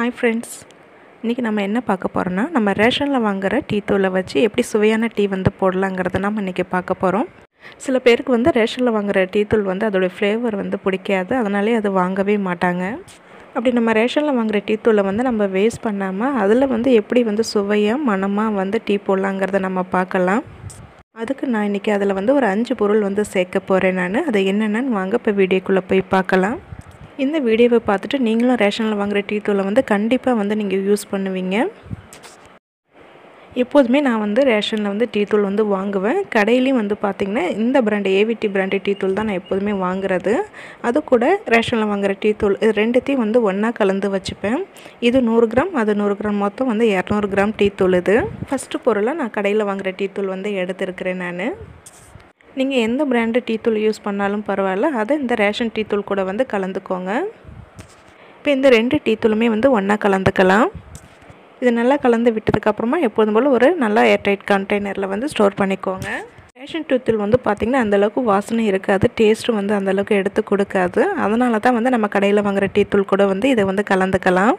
hi friends இன்றைக்கி நம்ம என்ன பார்க்க போகிறோன்னா நம்ம ரேஷனில் வாங்குகிற டீ தூளை வச்சு எப்படி சுவையான டீ வந்து போடலாங்கிறத நம்ம இன்றைக்கி பார்க்க போகிறோம் சில பேருக்கு வந்து ரேஷனில் வாங்குகிற டீ தூள் வந்து அதோடய ஃப்ளேவர் வந்து பிடிக்காது அதனாலே அது வாங்கவே மாட்டாங்க அப்படி நம்ம ரேஷனில் வாங்குகிற டீ தூளை வந்து நம்ம வேஸ்ட் பண்ணாமல் அதில் வந்து எப்படி வந்து சுவையாக மனமாக வந்து டீ போடலாங்கிறத நம்ம பார்க்கலாம் அதுக்கு நான் இன்றைக்கி அதில் வந்து ஒரு அஞ்சு பொருள் வந்து சேர்க்க போகிறேன் நான் அது என்னென்னு வாங்க இப்போ வீடியோக்குள்ளே போய் பார்க்கலாம் இந்த வீடியோவை பார்த்துட்டு நீங்களும் ரேஷனில் வாங்குகிற டீ தூளை வந்து கண்டிப்பாக வந்து நீங்கள் யூஸ் பண்ணுவீங்க எப்போதுமே நான் வந்து ரேஷனில் வந்து டீ தூள் வந்து வாங்குவேன் கடையிலையும் வந்து பார்த்திங்கன்னா இந்த பிராண்டு ஏவிடி பிராண்டு டீ தூள் தான் நான் எப்போதுமே வாங்குறது அது கூட ரேஷனில் வாங்குகிற டீ தூள் இது ரெண்டுத்தையும் வந்து ஒன்றா கலந்து வச்சுப்பேன் இது நூறு கிராம் அது நூறு கிராம் மொத்தம் வந்து இரநூறு கிராம் டீ தூள் இது ஃபஸ்ட்டு பொருளாக நான் கடையில் வாங்குகிற டீ தூள் வந்து எடுத்துருக்கிறேன் நான் நீங்கள் எந்த பிராண்டு டீ தூள் யூஸ் பண்ணாலும் பரவாயில்ல அதை இந்த ரேஷன் டீ தூள் கூட வந்து கலந்துக்கோங்க இப்போ இந்த ரெண்டு டீ தூளுமே வந்து ஒன்றா கலந்துக்கலாம் இது நல்லா கலந்து விட்டதுக்கப்புறமா எப்போதும் போல் ஒரு நல்லா ஏர்டைட் கண்டெய்னரில் வந்து ஸ்டோர் பண்ணிக்கோங்க ரேஷன் டீ தூள் வந்து பார்த்திங்கன்னா அந்தளவுக்கு வாசனை இருக்காது டேஸ்ட்டும் வந்து அந்தளவுக்கு எடுத்து கொடுக்காது அதனால தான் வந்து நம்ம கடையில் வாங்குகிற டீ தூள் கூட வந்து இதை வந்து கலந்துக்கலாம்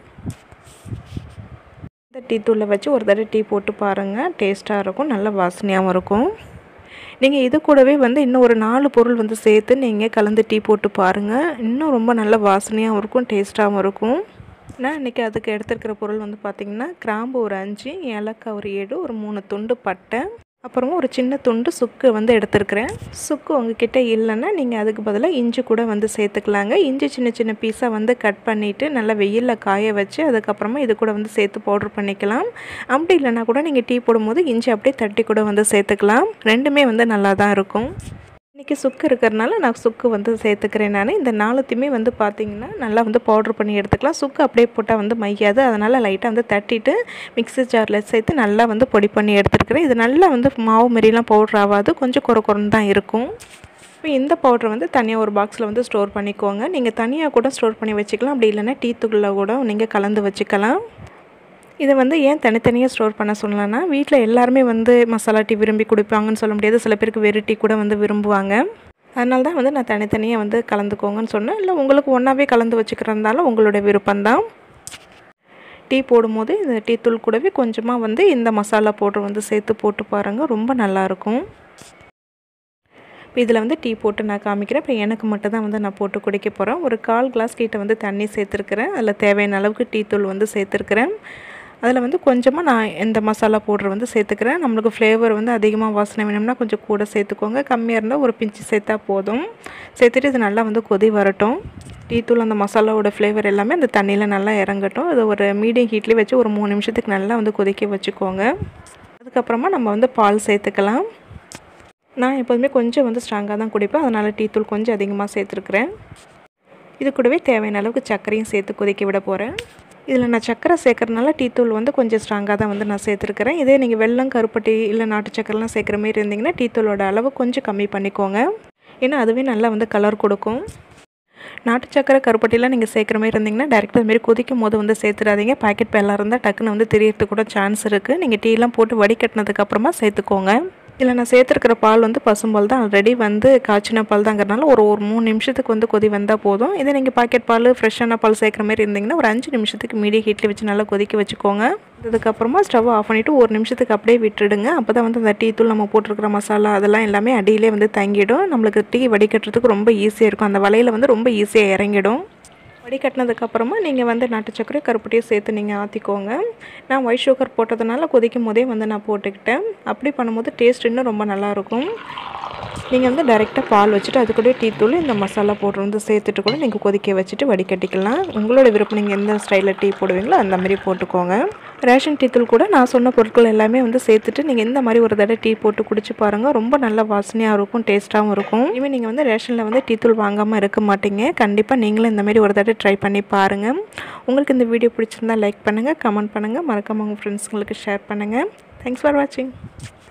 இந்த டீ தூளை வச்சு ஒரு தடவை டீ போட்டு பாருங்கள் டேஸ்ட்டாக இருக்கும் நல்ல வாசனையாகவும் இருக்கும் நீங்கள் இது கூடவே வந்து இன்னும் ஒரு நாலு பொருள் வந்து சேர்த்து நீங்கள் கலந்து டீ போட்டு பாருங்கள் இன்னும் ரொம்ப நல்ல வாசனையாகவும் இருக்கும் டேஸ்ட்டாகவும் இருக்கும் நான் இன்றைக்கி அதுக்கு எடுத்துருக்கிற பொருள் வந்து பார்த்திங்கன்னா கிராம்பு ஒரு அஞ்சு ஏலக்காய் ஒரு ஏழு ஒரு மூணு துண்டு பட்டை அப்புறமா ஒரு சின்ன துண்டு சுக்கு வந்து எடுத்துருக்கிறேன் சுக்கு உங்ககிட்ட இல்லைன்னா நீங்கள் அதுக்கு பதிலாக இஞ்சி கூட வந்து சேர்த்துக்கலாங்க இஞ்சி சின்ன சின்ன பீஸாக வந்து கட் பண்ணிவிட்டு நல்லா வெயிலில் காய வச்சு அதுக்கப்புறமா இது கூட வந்து சேர்த்து பவுட்ரு பண்ணிக்கலாம் அப்படி இல்லைன்னா கூட நீங்கள் டீ போடும்போது இஞ்சி அப்படியே தட்டி கூட வந்து சேர்த்துக்கலாம் ரெண்டுமே வந்து நல்லா தான் இருக்கும் இன்றைக்கி சுக்கு இருக்கிறனால நான் சுக்கு வந்து சேர்த்துக்கிறேன் நான் இந்த நாலுத்தையுமே வந்து பார்த்திங்கன்னா நல்லா வந்து பவுட்ரு பண்ணி எடுத்துக்கலாம் சுக்கு அப்படியே போட்டால் வந்து மையாது அதனால் லைட்டாக வந்து தட்டிட்டு மிக்ஸி ஜாரில் சேர்த்து நல்லா வந்து பொடி பண்ணி எடுத்துருக்கிறேன் இது நல்லா வந்து மாவு மாரிலாம் பவுட்ரு ஆகாது கொஞ்சம் குறை குறைன்னு தான் இருக்கும் இப்போ இந்த பவுட்ரு வந்து தனியாக ஒரு பாக்ஸில் வந்து ஸ்டோர் பண்ணிக்கோங்க நீங்கள் தனியாக கூட ஸ்டோர் பண்ணி வச்சுக்கலாம் அப்படி இல்லைன்னா டீ தூளில் கூட நீங்கள் கலந்து வச்சுக்கலாம் இதை வந்து ஏன் தனித்தனியாக ஸ்டோர் பண்ண சொல்லலாம்னா வீட்டில் எல்லாருமே வந்து மசாலா டீ விரும்பி குடிப்பாங்கன்னு சொல்ல முடியாது சில பேருக்கு வெறு டீ கூட வந்து விரும்புவாங்க அதனால தான் வந்து நான் தனித்தனியாக வந்து கலந்துக்கோங்கன்னு சொன்னேன் இல்லை உங்களுக்கு ஒன்றாவே கலந்து வச்சுக்கிறதாலும் உங்களோட விருப்பம்தான் டீ போடும்போது இந்த டீ தூள் கூடவே கொஞ்சமாக வந்து இந்த மசாலா பவுட்ரு வந்து சேர்த்து போட்டு பாருங்கள் ரொம்ப நல்லாயிருக்கும் இப்போ இதில் வந்து டீ போட்டு நான் காமிக்கிறேன் இப்போ எனக்கு மட்டும் தான் வந்து நான் போட்டு குடிக்க போகிறேன் ஒரு கால் கிளாஸ் கிட்ட வந்து தண்ணி சேர்த்துருக்குறேன் அதில் தேவையான அளவுக்கு டீ தூள் வந்து சேர்த்துருக்குறேன் அதில் வந்து கொஞ்சமாக நான் இந்த மசாலா பவுட்ரு வந்து சேர்த்துக்கிறேன் நம்மளுக்கு ஃப்ளேவர் வந்து அதிகமாக வாசனை வேணும்னா கொஞ்சம் கூட சேர்த்துக்கோங்க கம்மியாக இருந்தால் ஒரு பிஞ்சு சேர்த்தா போதும் சேர்த்துட்டு இது நல்லா வந்து கொதி வரட்டும் டீ தூள் அந்த மசாலாவோட ஃப்ளேவர் எல்லாமே அந்த தண்ணியில் நல்லா இறங்கட்டும் அது ஒரு மீடியம் ஹீட்லேயே வச்சு ஒரு மூணு நிமிஷத்துக்கு நல்லா வந்து கொதிக்க வச்சுக்கோங்க அதுக்கப்புறமா நம்ம வந்து பால் சேர்த்துக்கலாம் நான் எப்போதுமே கொஞ்சம் வந்து ஸ்ட்ராங்காக தான் குடிப்பேன் அதனால் டீ தூள் கொஞ்சம் அதிகமாக சேர்த்துருக்குறேன் இது கூடவே தேவையான அளவுக்கு சர்க்கரையும் சேர்த்து கொதிக்க விட போகிறேன் இதில் நான் சர்க்கரை சேர்க்குறதுனால டீ தூள் வந்து கொஞ்சம் ஸ்ட்ராங்காக தான் வந்து நான் சேர்த்துருக்கிறேன் இதே நீங்கள் வெள்ளம் கருப்பட்டி இல்லை நாட்டு சக்கரைலாம் சேர்க்குற மாரி இருந்தீங்கன்னா டீ தூளோட அளவு கொஞ்சம் கம்மி பண்ணிக்கோங்க ஏன்னா அதுவே நல்லா வந்து கலர் கொடுக்கும் நாட்டு சக்கரை கருப்பட்டிலாம் நீங்கள் சேர்க்குற மாதிரி இருந்தீங்கன்னா டேரெக்டாக அதுமாரி கொதிக்கும் போது வந்து சேர்த்துடாதீங்க பாக்கெட் பேலாம் இருந்தால் டக்குன்னு வந்து தெரியறதுக்கு கூட சான்ஸ் இருக்குது நீங்கள் டீலாம் போட்டு வடிகட்டினதுக்கப்புறமா சேர்த்துக்கோங்க இதில் நான் சேர்த்துருக்கிற பால் வந்து பசும்பால் தான் ஆல்ரெடி வந்து காய்ச்சின பால் தாங்கிறனால ஒரு ஒரு மூணு நிமிஷத்துக்கு வந்து கொதி வந்தால் போதும் இதே நீங்கள் பாக்கெட் பால் ஃப்ரெஷ்ஷான பால் சேர்க்குற மாதிரி இருந்தீங்கன்னா ஒரு அஞ்சு நிமிஷத்துக்கு மீடியம் ஹீட்டில் வச்சு நல்லா கொதிக்க வச்சுக்கோங்க அதுக்கப்புறமா ஸ்டவ் ஆஃப் பண்ணிவிட்டு ஒரு நிமிஷத்துக்கு அப்படியே விட்டுடுங்க அப்போ தான் வந்து அந்த டீ தூள் நம்ம போட்டிருக்கிற மசாலா அதெல்லாம் எல்லாமே அடியிலே வந்து தங்கிடும் நம்மளுக்கு டீ வடிகட்டுறதுக்கு ரொம்ப ஈஸியாக இருக்கும் அந்த வலையில் வந்து ரொம்ப ஈஸியாக இறங்கிடும் வடிகட்டினதுக்கப்புறமா நீங்கள் வந்து நாட்டு சக்கரை கருப்பட்டியும் சேர்த்து நீங்கள் ஆற்றிக்கோங்க நான் ஒயிட் சுகர் போட்டதுனால கொதிக்கும் போதே வந்து நான் போட்டுக்கிட்டேன் அப்படி பண்ணும்போது டேஸ்ட் இன்னும் ரொம்ப நல்லாயிருக்கும் நீங்கள் வந்து டைரெக்டாக பால் வச்சுட்டு அது கூட டீ தூள் இந்த மசாலா பவுட்ரு வந்து சேர்த்துட்டு கூட நீங்கள் கொதிக்க வச்சுட்டு வடிகட்டிக்கலாம் உங்களோட விருப்பம் நீங்கள் எந்த ஸ்டைலில் டீ போடுவீங்களோ அந்த மாதிரி போட்டுக்கோங்க ரேஷன் டீ தூள் கூட நான் சொன்ன பொருட்கள் எல்லாமே வந்து சேர்த்துட்டு நீங்கள் இந்த மாதிரி ஒரு தடவை டீ போட்டு குடிச்சு பாருங்கள் ரொம்ப நல்ல வாசனையாக இருக்கும் டேஸ்ட்டாகவும் இருக்கும் இனிமேல் நீங்கள் வந்து ரேஷனில் வந்து டீ தூள் வாங்காமல் இருக்க மாட்டீங்க கண்டிப்பாக நீங்களும் இந்த மாதிரி ஒரு தடவை ட்ரை பண்ணி பாருங்கள் உங்களுக்கு இந்த வீடியோ பிடிச்சிருந்தா லைக் பண்ணுங்கள் கமெண்ட் பண்ணுங்கள் மறக்காமல் உங்கள் ஃப்ரெண்ட்ஸுங்களுக்கு ஷேர் பண்ணுங்கள் தேங்க்ஸ் ஃபார் வாட்சிங்